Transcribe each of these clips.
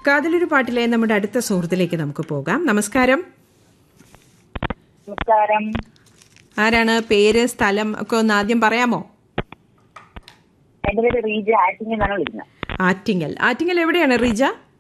കാതലൊരു പാട്ടിലെ നമ്മുടെ അടുത്ത സുഹൃത്തിലേക്ക് നമുക്ക് പോകാം നമസ്കാരം നമസ്കാരം ആരാണ് പേര് സ്ഥലം ഒക്കെ ഒന്ന് ആദ്യം പറയാമോ എന്റെ പേര് റീജ ആറ്റിങ്ങിൽ നിന്നാണ് വിളിക്കുന്നത് ആറ്റിങ്ങൽ ആറ്റിങ്ങൽ എവിടെയാണ് റീജ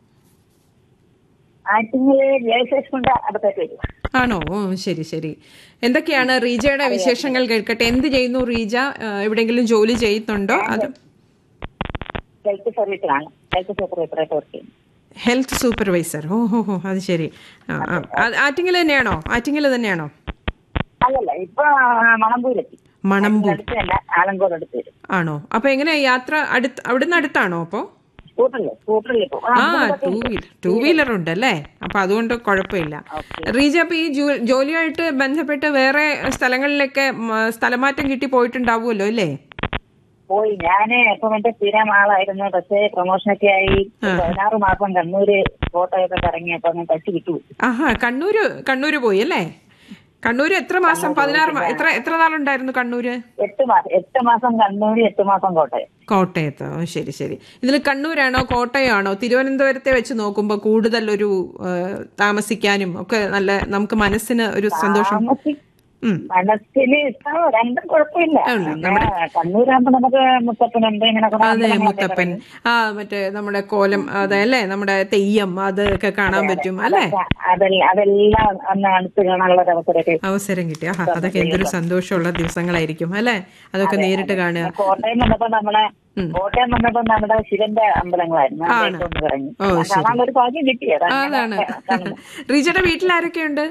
ആറ്റിങ്ങില് ലേസേഴ്സ് കൊണ്ട് അടുത്തേക്ക് വരും ആണോ ഓ ശരി ശരി എന്തൊക്കെയാണ് റീജയുടെ വിശേഷങ്ങൾ കേൾക്കട്ടെ എന്ത് ചെയ്യുന്നു റീജ ആ, എവിടെയെങ്കിലും ജോലി ചെയ്യുന്നുണ്ടോ അത് ഹെൽത്ത് സർവീസിലാണ് ഹെൽത്ത് സൂപ്പർവൈസറായിട്ട് വർക്ക് ചെയ്യുന്നത് ഹെൽത്ത് സൂപ്പർവൈസർ ഓ ഹോ ഹോ അത് ശരി ആ ആ ആ, ആറ്റിങ്ങൽ തന്നെയാണോ ആറ്റിങ്ങൽ തന്നെയാണോ അല്ലല്ല ഇപ്പൊ മണമ്പൂരിലെത്തി മണമ്പൂർ അടുത്തല്ല ആലങ്കോട് അടുത്ത് വരും ആണോ അപ്പൊ എങ്ങനെ യാത്ര അടുത്ത് അവിടുന്ന് അടുത്താണോ അപ്പോ സ്കൂട്ടറില് സ്കൂട്ടറിൽ ഇപ്പൊ ആ ടൂ വീലർ ടൂ വീലർ ഉണ്ട് അല്ലേ അപ്പൊ അതുകൊണ്ട് കുഴപ്പമില്ല റീജ അപ്പൊ ഈ ജോ- ജോലിയായിട്ട് ബന്ധപ്പെട്ട് വേറെ സ്ഥലങ്ങളിലൊക്കെ മ, സ്ഥലമാറ്റം കിട്ടി പോയിട്ടുണ്ടാവുമല്ലോ അല്ലേ പോയി ഞാന് ഇപ്പൊ എന്റെ സ്ഥിരം ആളായിരുന്നു പക്ഷേ പ്രൊമോഷനൊക്കെ ആയി പതിനാറ് മാസം കണ്ണൂര് കോട്ടയൊക്കെ കറങ്ങിയപ്പോ ഞാൻ തച്ചു വിട്ടു ആഹാ കണ്ണൂര് കണ്ണൂര് പോയി അല്ലേ കണ്ണൂര് എത്ര മാസം പതിനാറ് മാ- എത്ര എത്ര നാളുണ്ടായിരുന്നു കണ്ണൂര് എട്ട് മാസം എട്ട് മാസം കണ്ണൂര് എട്ട് മാസം കോട്ടയം കോട്ടയത്ത് ഓ ശരി ശരി ഇതിൽ കണ്ണൂരാണോ കോട്ടയമാണോ തിരുവനന്തപുരത്തെ വെച്ച് നോക്കുമ്പോൾ കൂടുതൽ ഒരു ആ, താമസിക്കാനും ഒക്കെ നല്ല നമുക്ക് മനസ്സിന് ഒരു സന്തോഷം താമസി ഉം. മനസ്സിന് ഇപ്പൊ രണ്ടും കുഴപ്പമില്ല പിന്നെ കണ്ണൂരാകുമ്പോ നമുക്ക് മുത്തപ്പനുണ്ട് ഇങ്ങനെ കുറെ അതെ അമ്പലങ്ങളൊക്കെ മുത്തപ്പൻ ആ മറ്റേ നമ്മുടെ കോലം അതെ അല്ലേ നമ്മുടെ തെയ്യം അതൊക്കെ കാണാൻ പറ്റും അല്ലേ അതെല്ലാം അതെല്ലാം അന്ന് അടുത്ത് കാണാനുള്ള ഒരു അവസരമൊക്കെ അവസരം കിട്ടി ആഹാ അതൊക്കെ എന്തൊരു സന്തോഷമുള്ള ദിവസങ്ങളായിരിക്കും അല്ലേ അതൊക്കെ നേരിട്ട് കാണുക കോട്ടയം വന്നപ്പോ നമ്മളെ കോട്ടയം വന്നപ്പോ നമ്മുടെ ശിവന്റെ അമ്പലങ്ങളായിരുന്നു അതിലേക്ക് ഒന്ന് ഇറങ്ങി ഓ, ഞാൻ കാണാനുള്ള ഒരു ഭാഗ്യം കിട്ടി അതാണ് റീജയുടെ വീട്ടിൽ ആരൊക്കെയുണ്ട്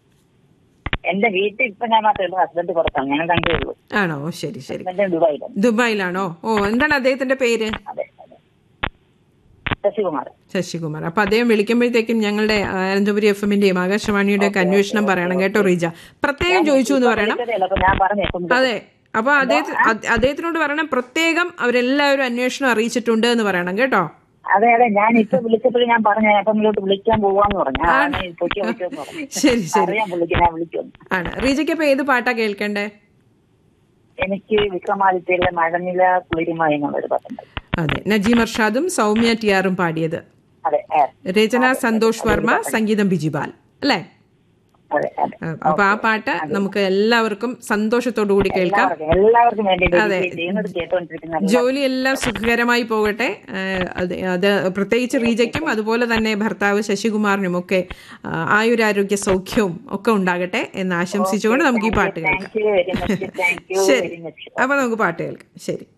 എന്റെ വീട്ടിൽ ഇപ്പൊ ഞാൻ മാത്രമേ ഉള്ളൂ ഹസ്ബൻഡ് പുറത്താണ് ഞാൻ രണ്ടേ ഉള്ളൂ ആണോ ശരി ശരി ഹസ്ബൻഡ് ദുബായിലാണ് ദുബായിലാണോ ഓ എന്താണ് അദ്ദേഹത്തിന്റെ പേര് അതെ അതെ ശശികുമാർ ശശികുമാർ അപ്പൊ അദ്ദേഹം വിളിക്കുമ്പോഴത്തേക്കും ഞങ്ങളുടെ ആ, അനന്തപുരി എഫ് എമ്മിന്റെയും ആകാശവാണിയുടെ ഒക്കെ അന്വേഷണം പറയണം കേട്ടോ റീജ പ്രത്യേകം ചോദിച്ചു എന്ന് പറയണം വിളിച്ചതേ അപ്പൊ ഞാൻ പറഞ്ഞേക്കും അതെ അപ്പൊ അദ്ദേഹത്തിന് അ- അദ്ദേഹത്തിനോട് പറയണം പ്രത്യേകം അവരെല്ലാവരും അന്വേഷണം അറിയിച്ചിട്ടുണ്ട് എന്ന് പറയണം കേട്ടോ അതെ അതെ ഞാൻ ഇപ്പൊ വിളിച്ചപ്പോഴും ഞാൻ പറഞ്ഞു ഞാൻ അപ്പം ഇങ്ങോട്ട് വിളിക്കാൻ പോവാന്ന് പറഞ്ഞു അതാണ് ഈ പൊക്കി വിളിച്ചെന്ന് പറഞ്ഞു ശരി ശരി അറിയാൻ വിളിക്കും ഞാൻ വിളിക്കും ആണ് റീജയ്ക്ക് അപ്പൊ ഏത് പാട്ടാ കേൾക്കണ്ടേ എനിക്ക് വിക്രമാദിത്യയിലെ മഴനില കുളിരുമ എന്നുള്ളൊരു പാട്ടുണ്ട് അതെ നജീം അർഷാദും സൗമ്യ ടി ആറും പാടിയത് അതെ ഏ, രചന സന്തോഷ് വർമ്മ സംഗീതം ബിജിപാൽ അല്ലേ അതെ അതെ ആ, അപ്പൊ ആ പാട്ട് നമുക്ക് എല്ലാവർക്കും സന്തോഷത്തോടു കൂടി കേൾക്കാം എല്ലാവർക്കും എല്ലാവർക്കും വേണ്ടി dedicate ചെയ്യുന്നത് കേട്ടോണ്ടിരിക്കുന്ന ജോലി എല്ലാം സുഖകരമായി പോകട്ടെ ആ, അത് അത് പ്രത്യേകിച്ച് റീജയ്ക്കും അതുപോലെ തന്നെ ഭർത്താവ് ശശികുമാറിനും ഒക്കെ ആ, ആയുരാരോഗ്യ സൗഖ്യവും ഒക്കെ ഉണ്ടാകട്ടെ എന്ന് ആശംസിച്ചുകൊണ്ട് നമുക്ക് ഈ പാട്ട് കേൾക്കാം thank you very much thank you ശരി വെരി മച്ച് അപ്പൊ നമുക്ക് പാട്ട് കേൾക്കാം ശരി